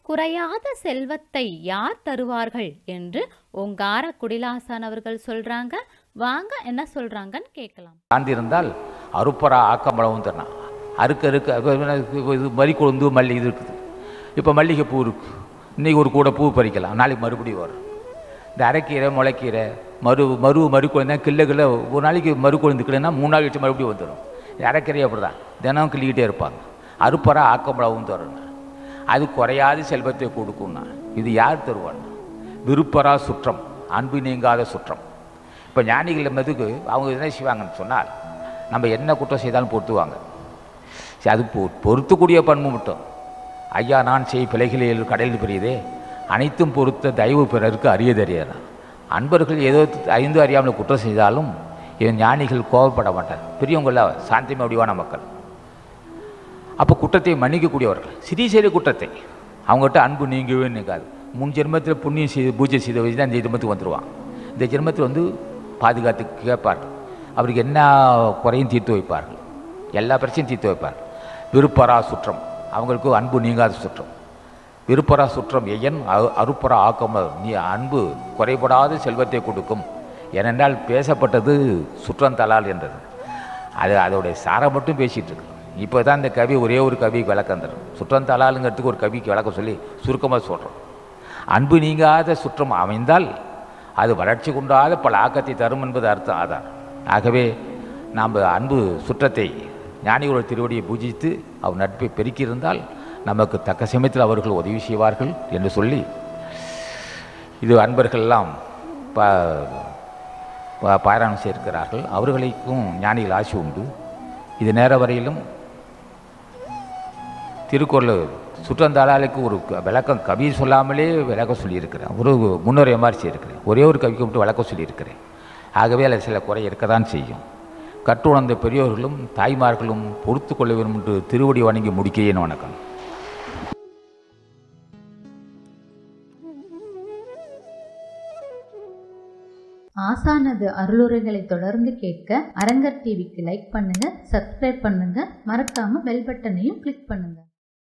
குறையாத செல்வத்தை யார் தருவார்கள் என்று ஓங்கார குடிலாசான் அவர்கள் சொல்றாங்க வாங்க என்ன சொல்றாங்கன்னு கேட்கலாம் சாந்தி இருந்தால் அருப்பரா ஆக்கம்பளவும் தரணும் அறுக்க அறுக்க அப்ப என்ன இது- இது மறி கொழுந்து மல்லி இது இருக்குது இப்போ மல்லிகை பூ இருக்குது இன்றைக்கி ஒரு கூட பூ பறிக்கலாம் நாளைக்கு மறுபடியும் வரும் இந்த அரைக்கீரை முளைக்கீரை மறு மறு மறு கொழுந்தா கிள்ள கிள்ள ஒரு நாளைக்கு மறு கொழுந்து கிள்ளைனா மூணு நாள் கழிச்சு மறுபடியும் வந்துடும் இந்த அரைக்கீரை அப்படி தான் தினம் கிள்ளிக்கிட்டே இருப்பாங்க அருப்பரா ஆக்கம்பளவும் தரணும் அது குறையாத செல்வத்தை கொடுக்கும்னா இது யார் தருவான்னா விருப்பரா சுற்றம் அன்பு நீங்காத சுற்றம் இப்போ ஞானிகள் மெதுக்கு அவங்க என்ன செய்வாங்கன்னு சொன்னால் நம்ம என்ன குற்றம் செய்தாலும் பொறுத்துவாங்க சரி அது பொ பொறுத்துக்கூடிய பண்பு மட்டும் ஐயா நான் செய் பிழைகளில் கடலில் பெரியதே அனைத்தும் பொறுத்த தயவு பிறருக்கு அரியதறியறான் அன்பர்கள் ஏதோ ஐந்து அறியாமல் குற்றம் செய்தாலும் இவன் ஞானிகள் கோபப்பட மாட்டார் பெரியவங்கள சாந்திமை வடிவான மக்கள் அப்போ குற்றத்தை மன்னிக்கக்கூடியவர்கள் சிறிய சிறிய குற்றத்தை அவங்ககிட்ட அன்பு நீங்கவே நீங்காது முன் ஜென்மத்தில் புண்ணியம் செய்து பூஜை செய்த வச்சு தான் இந்த ஜென்மத்துக்கு வந்துடுவான் இந்த ஜென்மத்தில் வந்து பாதுகாத்து கேட்பார்கள் அவருக்கு என்ன குறையும் தீர்த்து வைப்பார்கள் எல்லா பிரச்சனையும் தீர்த்து வைப்பார்கள் விருப்பரா சுற்றம் அவங்களுக்கு அன்பு நீங்காத சுற்றம் விருப்பரா சுற்றம் எயன் அ- அருப்பரா ஆக்கம நீ அன்பு குறைபடாத செல்வத்தை கொடுக்கும் ஏனென்றால் பேசப்பட்டது சுற்றம் தலால் என்றது அது அதோடைய சாரம் மட்டும் பேசிகிட்டு இருக்கு இப்போ தான் இந்த கவி ஒரே ஒரு கவிக்கு விளக்கம் தரும் சுற்றம் தலாலுங்கிறதுக்கு ஒரு கவிக்கு விளக்கம் சொல்லி சுருக்கமாக சொல்கிறோம் அன்பு நீங்காத சுற்றம் அமைந்தால் அது வளர்ச்சி குன்றாத பல ஆக்கத்தை தரும் என்பது அர்த்தம் ஆதாரம் ஆகவே நாம் அன்பு சுற்றத்தை ஞானிகளோட திருவடியை பூஜித்து அவர் நட்பை பெருக்கியிருந்தால் நமக்கு தக்க சமயத்தில் அவர்கள் உதவி செய்வார்கள் என்று சொல்லி இது அன்பர்கள் எல்லாம் பா பா- பாராயணம் செய்திருக்கிறார்கள் அவர்களுக்கும் ஞானிகள் ஆசி உண்டு இது நேர வரையிலும் திருக்குறள் சுற்றந்தாளாளுக்கு ஒரு க- விளக்கம் கவி சொல்லாமலே விளக்கம் சொல்லியிருக்கிறேன் ஒரு முன்னுரை மாதிரி செய்திருக்கிறேன் ஒரே ஒரு கவிக்கு மட்டும் விளக்கம் சொல்லியிருக்கிறேன் ஆகவே அதில் சில குறை இருக்க தான் செய்யும் கற்றுணர்ந்த பெரியோர்களும் தாய்மார்களும் பொறுத்து கொள்ள வேண்டும் என்று திருவடி வணங்கி முடிக்கிறேன் வணக்கம் ஆசானது அருளுரைகளை தொடர்ந்து கேட்க அரங்கர் டிவிக்கு லைக் பண்ணுங்க சப்ஸ்கிரைப் பண்ணுங்க மறக்காம பெல் பட்டனையும் கிளிக் பண்ணுங்க